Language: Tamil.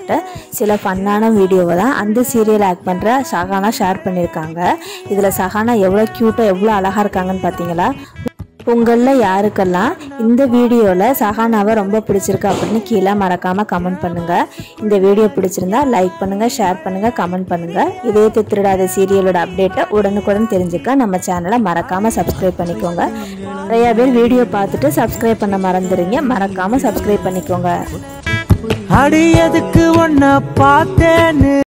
சம்மந்தப்பட்ட சில ஃபன்னான வீடியோவை தான் அந்த சீரியல் ஆக்ட் பண்ணுற சஹானா ஷேர் பண்ணியிருக்காங்க இதில் சஹானா எவ்வளோ க்யூட்டாக எவ்வளோ அழகாக இருக்காங்கன்னு பார்த்தீங்களா உங்களில் யாருக்கெல்லாம் இந்த வீடியோவில் சஹானாவை ரொம்ப பிடிச்சிருக்கு அப்படின்னு கீழே மறக்காமல் கமெண்ட் பண்ணுங்கள் இந்த வீடியோ பிடிச்சிருந்தா லைக் பண்ணுங்கள் ஷேர் பண்ணுங்கள் கமெண்ட் பண்ணுங்கள் இதயத்தை திருடாத சீரியலோட அப்டேட்டை உடனுக்குடன் தெரிஞ்சுக்க நம்ம சேனலை மறக்காமல் சப்ஸ்கிரைப் பண்ணிக்கோங்க நிறையா பேர் வீடியோ பார்த்துட்டு சப்ஸ்கிரைப் பண்ண மறந்துடுங்க மறக்காமல் சப்ஸ்கிரைப் பண்ணிக்கோங்க அடியதுக்கு ஒன்ன பார்த்தேன்னு